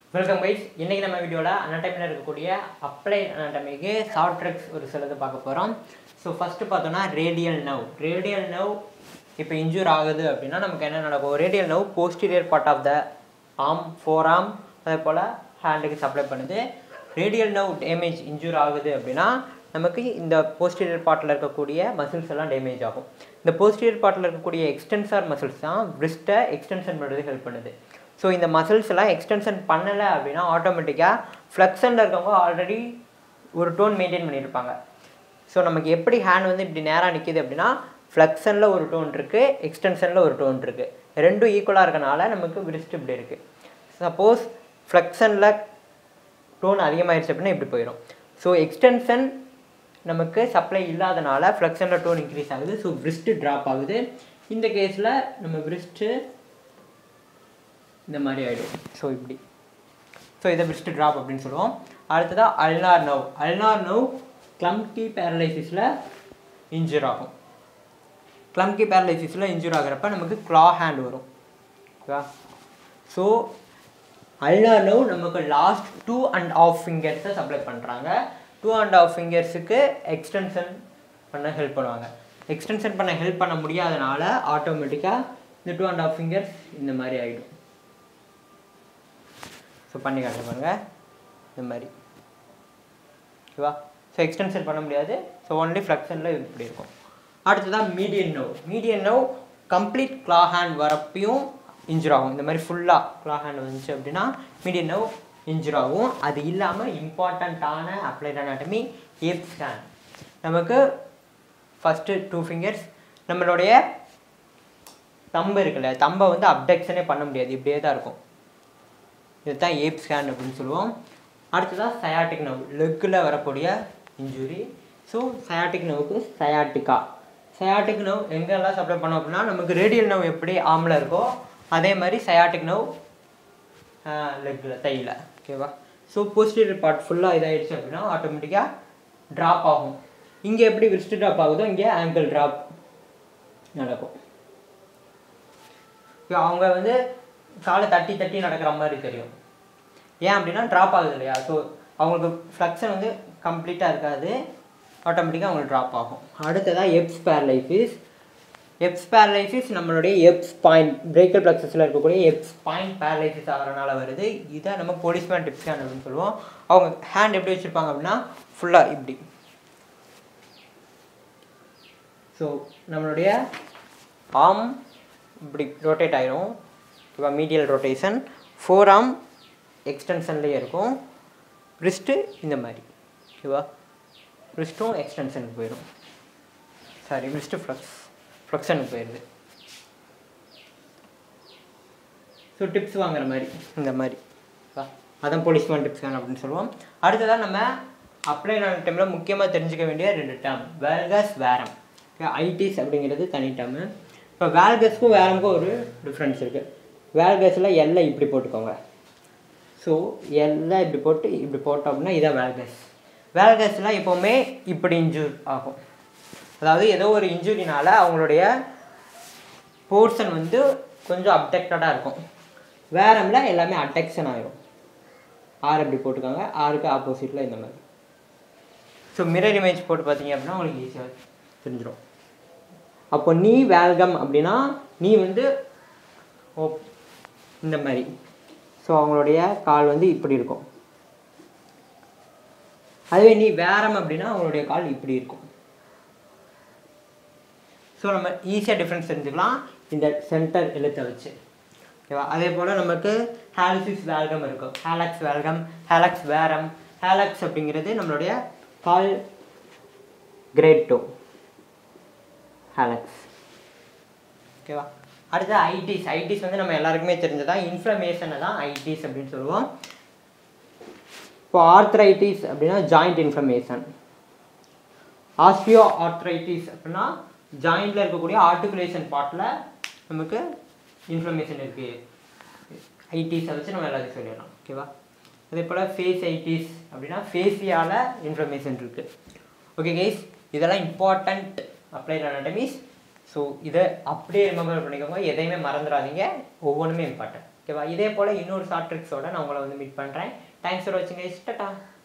welcome guys இன்றைக்கி நம்ம வீடியோவில் அனாட்டமியில் இருக்கக்கூடிய அப்ளை அனாட்டமிக்கு ஷார்ட் ட்ரிக்ஸ் ஒரு சிலது பார்க்க போகிறோம் ஸோ ஃபஸ்ட்டு பார்த்தோன்னா ரேடியல் நவ் ரேடியல் நவ் இப்போ இன்ஜூர் ஆகுது அப்படின்னா நமக்கு என்ன நடக்கும் radial nerve posterior part of the arm forearm அதே போல் ஹேண்டுக்கு சப்ளை பண்ணுது ரேடியல் நவ் டேமேஜ் இன்ஜூர் ஆகுது அப்படின்னா நமக்கு இந்த போஸ்டீரியர் பார்ட்டில் இருக்கக்கூடிய மசில்ஸ் எல்லாம் டேமேஜ் ஆகும் இந்த போஸ்டீரியர் பார்ட்டில் இருக்கக்கூடிய எக்ஸ்டென்சார் மசில்ஸ் தான் பிரிஸ்ட்டை எக்ஸ்டென்ஷன் பண்ணுறது ஹெல்ப் பண்ணுது ஸோ இந்த மசில்ஸ் எல்லாம் எக்ஸ்டென்ஷன் பண்ணலை அப்படின்னா ஆட்டோமேட்டிக்காக ஃப்ளெக்ஷனில் இருக்கவங்க ஆல்ரெடி ஒரு டோன் மெயின்டைன் பண்ணியிருப்பாங்க ஸோ நமக்கு எப்படி ஹேண்ட் வந்து இப்படி நேராக நிற்கிது அப்படின்னா ஃப்ளெக்ஷனில் ஒரு டோன் இருக்குது எக்ஸ்டென்ஷனில் ஒரு டோன் இருக்குது ரெண்டும் ஈக்குவலாக இருக்கனால நமக்கு விரிஸ்ட் இப்படி இருக்குது சப்போஸ் ஃப்ளெக்ஷனில் டோன் அதிகமாகிடுச்சு அப்படின்னா இப்படி போயிடும் ஸோ எக்ஸ்டென்ஷன் நமக்கு சப்ளை இல்லாதனால ஃப்ளெக்ஷனில் டோன் இன்க்ரீஸ் ஆகுது ஸோ விரிஸ்ட்டு ட்ராப் ஆகுது இந்த கேஸில் நம்ம விரிஸ்ட்டு இந்த மாதிரி ஆகிடும் ஸோ இப்படி ஸோ இதை விரிஸ்ட் ட்ராப் அப்படின்னு சொல்லுவோம் அடுத்ததாக ulnar nerve ulnar nerve Klumpke பேரலைசிஸில் இன்ஜூர் ஆகும் கிளம்கி பேரலைசிஸில் இன்ஜூர் ஆகிறப்ப நமக்கு க்ளா ஹேண்ட் வரும் ஓகேவா ஸோ அல்னார் நவ் நமக்கு லாஸ்ட் டூ அண்ட் ஆஃப் ஃபிங்கர்ஸை சப்ளை பண்ணுறாங்க டூ அண்ட் ஆஃப் ஃபிங்கர்ஸுக்கு எக்ஸ்டென்ஷன் பண்ண ஹெல்ப் பண்ணுவாங்க எக்ஸ்டென்ஷன் பண்ண ஹெல்ப் பண்ண முடியாதனால ஆட்டோமேட்டிக்காக இந்த டூ அண்ட் ஆஃப் ஃபிங்கர்ஸ் இந்த மாதிரி ஆகிடும் ஸோ பண்ணி காட்ட பாருங்க இந்த மாதிரி ஓகேவா ஸோ எக்ஸ்டென்ஷன் பண்ண முடியாது ஸோ ஒன்லி ஃப்ளெக்ஷனில் இப்படி இருக்கும் அடுத்ததான் median nerve median nerve complete claw hand வரப்பையும் இன்ஜூர் ஆகும் இந்த மாதிரி ஃபுல்லாக கிளா ஹேண்ட் வந்துச்சு அப்படின்னா மீடியன் நோ இன்ஜூர் ஆகும் அது இல்லாமல் இம்பார்ட்டண்ட்டான அப்ளைட் அனாட்டமி ஏப் ஸ்கேன் நமக்கு ஃபஸ்ட்டு டூ ஃபிங்கர்ஸ் நம்மளுடைய தம்பு இருக்குல்ல தம்பை வந்து அப்டெக்ஷனே பண்ண முடியாது இப்படியே தான் இருக்கும் இதுதான் ஏப் ஸ்கேன் அப்படின்னு சொல்லுவோம் அடுத்ததாக சயாட்டிக் நவ் லெக்கில் வரக்கூடிய இன்ஜுரி ஸோ சயாட்டிக் நவுக்கு சயாட்டிக்கா சயாட்டிக் நவ் எங்கெல்லாம் சப்ளை பண்ணோம் அப்படின்னா நமக்கு ரேடியல் நவ் எப்படி ஆமில் இருக்கோ அதே மாதிரி சயாட்டிக் நவ் லெக்கில் தையில் ஓகேவா ஸோ போஸ்டீரியர் பார்ட் ஃபுல்லாக இதாகிடுச்சு அப்படின்னா ஆட்டோமேட்டிக்காக ட்ராப் ஆகும் இங்கே எப்படி விஸ்ட் ட்ராப் ஆகுதோ இங்கே ஆங்கிள் ட்ராப் நடக்கும் அவங்க வந்து காலை தட்டி தட்டி நடக்கிற மாதிரி தெரியும் ஏன் அப்படின்னா ட்ராப் ஆகுது இல்லையா ஸோ அவங்களுக்கு ஃப்ளக்ஷன் வந்து கம்ப்ளீட்டாக இருக்காது ஆட்டோமேட்டிக்காக அவங்களுக்கு ட்ராப் ஆகும் அடுத்ததாக எப்ஸ் பேரலைசிஸ் எப்ஸ் பேரலைசிஸ் நம்மளுடைய எப்ஸ் பாயிண்ட் பிரேக்கர் ப்ளக்ஸஸில் இருக்கக்கூடிய எப்ஸ் பாயிண்ட் பேரலைசிஸ் ஆகிறனால வருது இதை நம்ம போலீஸ்மேன் டிப்ஸ் ஹேண்ட் அப்படின்னு சொல்லுவோம் அவங்க ஹேண்ட் எப்படி வச்சுருப்பாங்க அப்படின்னா ஃபுல்லாக இப்படி ஸோ நம்மளுடைய ஆம் இப்படி ரொட்டேட் ஆயிரும் ஓகேவா மீடியல் ரொட்டேஷன் ஃபோர் ஆம் எக்ஸ்டென்ஷன்லேயே இருக்கும் ரிஸ்ட்டு இந்த மாதிரி ஓகேவா ரிஸ்ட்டும் எக்ஸ்டென்ஷனுக்கு போயிடும் சாரி ரிஸ்ட்டு ஃப்ளக்ஸ் ஃப்ளக்ஷனுக்கு போயிடுது ஸோ டிப்ஸ் வாங்குற மாதிரி இந்த மாதிரி ஓகேவா அதான் போலீஸ்மேன் டிப்ஸ் அப்படின்னு சொல்லுவோம் அடுத்ததாக நம்ம அப்ளை ஆன டைமில் முக்கியமாக தெரிஞ்சுக்க வேண்டிய ரெண்டு டேர்ம் வேல்கஸ் வேரம் ஐடிஸ் அப்படிங்கிறது தனி டேர்மு இப்போ வேல்கஸ்க்கும் வேரமுக்கும் ஒரு டிஃப்ரென்ஸ் இருக்குது வேல்கஸில் எல்லை இப்படி போட்டுக்கோங்க ஸோ எல்லாம் இப்படி போட்டு இப்படி போட்டோம் அப்படின்னா இதான் வேல்கஸ் வேல்கஸ்லாம் எப்போவுமே இப்படி இன்ஜூர் ஆகும் அதாவது ஏதோ ஒரு இன்ஜுரினால் அவங்களுடைய போர்ஷன் வந்து கொஞ்சம் அப்டெக்டடாக இருக்கும் வேரமில் எல்லாமே அட்டெக்ஷன் ஆகிடும் ஆர் அப்படி போட்டுக்கோங்க ஆருக்கு ஆப்போசிட்டில் இந்த மாதிரி ஸோ மிரர் இமேஜ் போட்டு பார்த்தீங்க அப்படின்னா உங்களுக்கு ஈஸியாக தெரிஞ்சிடும் அப்போ நீ வேல்கம் அப்படின்னா நீ வந்து ஓ இந்த மாதிரி ஸோ அவங்களுடைய கால் வந்து இப்படி இருக்கும் அதுவே நீ வேரம் அப்படின்னா அவங்களுடைய கால் இப்படி இருக்கும் ஸோ நம்ம ஈஸியாக டிஃப்ரென்ஸ் தெரிஞ்சுக்கலாம் இந்த சென்டர் எழுத்தை வச்சு ஓகேவா அதே போல் நமக்கு ஹாலிசிஸ் வேல்கம் இருக்கும் ஹேலக்ஸ் வேல்கம் ஹேலக்ஸ் வேரம் ஹேலக்ஸ் அப்படிங்கிறது நம்மளுடைய கால் கிரேட் டோ ஹேலக்ஸ் ஓகேவா அடுத்து ஐடிஸ் ஐடிஸ் வந்து நம்ம எல்லாருக்குமே தெரிஞ்சதான் இன்ஃப்ளமேஷனை தான் ஐடிஸ் அப்படின்னு சொல்லுவோம் இப்போ ஆர்த்ரைட்டிஸ் அப்படின்னா ஜாயிண்ட் இன்ஃப்ளமேஷன் ஆஸ்டியோ ஆர்த்ரைட்டிஸ் அப்படின்னா ஜாயிண்டில் இருக்கக்கூடிய ஆர்டிகுலேஷன் பார்ட்டில் நமக்கு இன்ஃப்ளமேஷன் இருக்குது ஐடிஸை வச்சு நம்ம எல்லாத்தையும் சொல்லிடலாம் ஓகேவா அதே போல் ஃபேஸ் ஐடிஸ் அப்படின்னா ஃபேஸியால் இன்ஃப்ளமேஷன் இருக்குது ஓகே கேஸ் இதெல்லாம் இம்பார்ட்டண்ட் அப்ளைட் அனாட்டமிஸ் ஸோ இதை அப்படியே ரிமெம்பர் பண்ணிக்கோங்க எதையுமே மறந்துடாதீங்க ஒவ்வொன்றுமே இம்பார்ட்டன்ட் ஓகேவா இதே போல் இன்னொரு ஷார்ட் ட்ரிக்ஸோட நான் உங்களை வந்து மீட் பண்ணுறேன் தேங்க்ஸ் ஃபார் வாட்சிங் டாட்டா